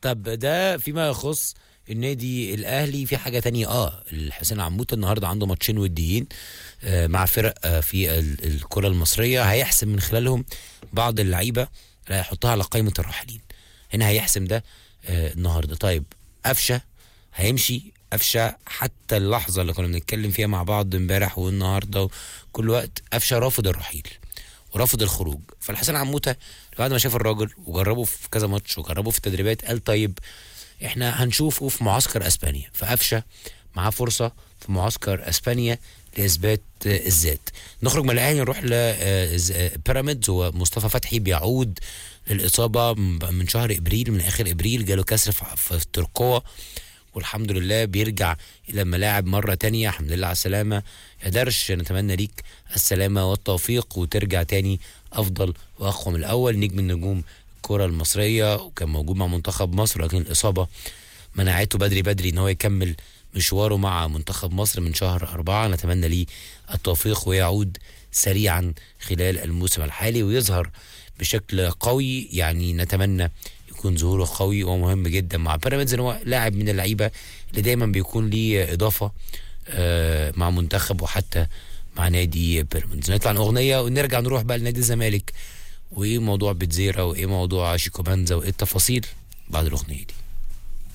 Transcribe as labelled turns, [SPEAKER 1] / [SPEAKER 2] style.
[SPEAKER 1] طب ده فيما يخص النادي الاهلي في حاجه تانية اه الحسين عموته النهارده عنده ماتشين وديين آه مع فرق آه في ال- الكره المصريه هيحسم من خلالهم بعض اللعيبه اللي هيحطها على قائمه الراحلين هنا هيحسم ده آه النهارده طيب قفشه هيمشي قفشه حتى اللحظه اللي كنا بنتكلم فيها مع بعض امبارح والنهارده وكل وقت قفشه رافض الرحيل ورافض الخروج فالحسن عموته بعد ما شاف الراجل وجربه في كذا ماتش وجربه في التدريبات قال طيب احنا هنشوفه في معسكر اسبانيا فقفشه معاه فرصه في معسكر اسبانيا لاثبات آه، الذات نخرج من الاهلي نروح لبيراميدز ومصطفى فتحي بيعود للاصابه من شهر ابريل من اخر ابريل جاله كسر في في الترقوه والحمد لله بيرجع الى الملاعب مره تانية الحمد لله على السلامه يا درش نتمنى ليك السلامه والتوفيق وترجع تاني افضل واقوى من الاول نجم النجوم الكره المصريه وكان موجود مع منتخب مصر لكن الاصابه منعته بدري بدري ان هو يكمل مشواره مع منتخب مصر من شهر أربعة نتمنى ليه التوفيق ويعود سريعا خلال الموسم الحالي ويظهر بشكل قوي يعني نتمنى يكون ظهوره قوي ومهم جدا مع بيراميدز إن هو لاعب من اللعيبه اللي دايما بيكون ليه اضافه آه، مع منتخب وحتى مع نادي بيراميدز نطلع عن اغنيه ونرجع نروح بقى لنادي الزمالك وايه موضوع بتزيرا وايه موضوع شيكو بانزا وايه التفاصيل بعد الاغنيه دي